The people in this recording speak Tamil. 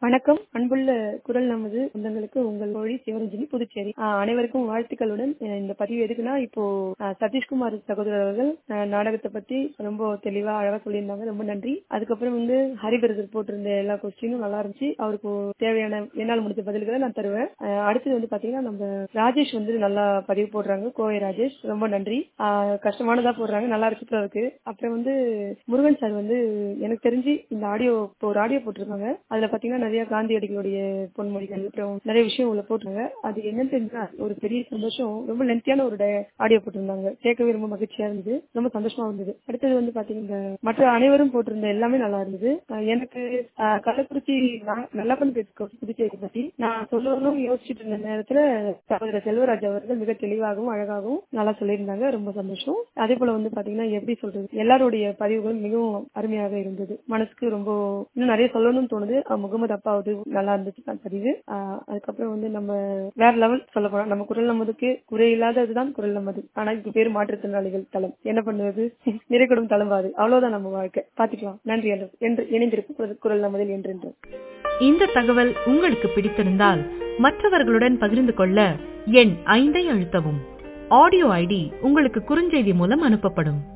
வணக்கம் அன்புள்ள குரல் நமது சொந்தங்களுக்கு உங்கள் மொழி சிவரஞ்சனி புதுச்சேரி ஆஹ் அனைவருக்கும் வாழ்த்துக்களுடன் அஹ் இந்த பதிவு எதுக்குன்னா இப்போ ஆஹ் சதீஷ்குமார் சகோதரர் அவர்கள் ஆஹ் நாடகத்தை பத்தி ரொம்ப தெளிவா அழகா சொல்லியிருந்தாங்க ரொம்ப நன்றி அதுக்கப்புறம் வந்து ஹரிபிரதர் போட்டிருந்த எல்லா கொஸ்டினும் நல்லா இருந்துச்சு அவருக்கு தேவையான என்னால் முடிஞ்ச பதில்களை நான் தருவேன் ஆஹ் அடுத்தது வந்து பாத்தீங்கன்னா நம்ம ராஜேஷ் வந்து நல்லா பதிவு போடுறாங்க கோவை ராஜேஷ் ரொம்ப நன்றி ஆஹ் கஷ்டமானதா போடுறாங்க நல்லா இருக்கு இருக்கு அப்புறம் வந்து முருகன் சார் வந்து எனக்கு தெரிஞ்சு இந்த ஆடியோ இப்போ ஒரு ஆடியோ போட்டிருக்காங்க அதுல பாத்தீங்கன்னா நிறைய காந்தியடிகளுடைய பொன்மொழிகள் அப்புறம் நிறைய விஷயம் உள்ள போட்டிருக்காங்க அது என்னன்னு தெரிஞ்சா ஒரு பெரிய சந்தோஷம் ரொம்ப லென்த்தியான ஒரு ஆடியோ போட்டிருந்தாங்க கேட்கவே ரொம்ப மகிழ்ச்சியா இருந்தது ரொம்ப சந்தோஷமா இருந்தது அடுத்தது வந்து பாத்தீங்கன்னா மற்ற அனைவரும் போட்டிருந்த எல்லாமே நல்லா இருந்தது அஹ் எனக்கு அஹ் கள்ளக்குறிச்சி நா- நல்லப்பன் பேச்சு புதுச்சேரி பத்தி நான் சொல்லணும்னு யோசிச்சுட்டு இருந்த நேரத்துல சகோதரர் செல்வராஜ் அவர்கள் மிக தெளிவாகவும் அழகாகவும் நல்லா சொல்லியிருந்தாங்க ரொம்ப சந்தோஷம் அதே போல வந்து பாத்தீங்கன்னா எப்படி சொல்றது எல்லாருடைய பதிவுகளும் மிகவும் அருமையாக இருந்தது மனசுக்கு ரொம்ப இன்னும் நிறைய சொல்லணும்னு தோணுது அஹ் முகமது அப்பாவது நல்லா இருந்துச்சு அந்த பதிவு அஹ் அதுக்கப்புறம் வந்து நம்ம வேற லெவல் சொல்ல போனா நம்ம குரல் நமதுக்கு குறையில்லாததுதான் குரல் நமது ஆனா இதுக்கு பேர் மாற்றுத்திறனாளிகள் தளம் என்ன பண்ணுவது நிறைகடும் தளம்பாது அவ்வளவுதான் நம்ம வாழ்க்கை பாத்துக்கலாம் நன்றி என்று- என்று இணைந்திருக்கும் குரல்- குரல் நமதில் என்றென்று இந்த தகவல் உங்களுக்கு பிடித்திருந்தால் மற்றவர்களுடன் பகிர்ந்து கொள்ள எண் ஐந்தை அழுத்தவும் ஆடியோ ஐடி உங்களுக்கு குறுஞ்செய்தி மூலம் அனுப்பப்படும்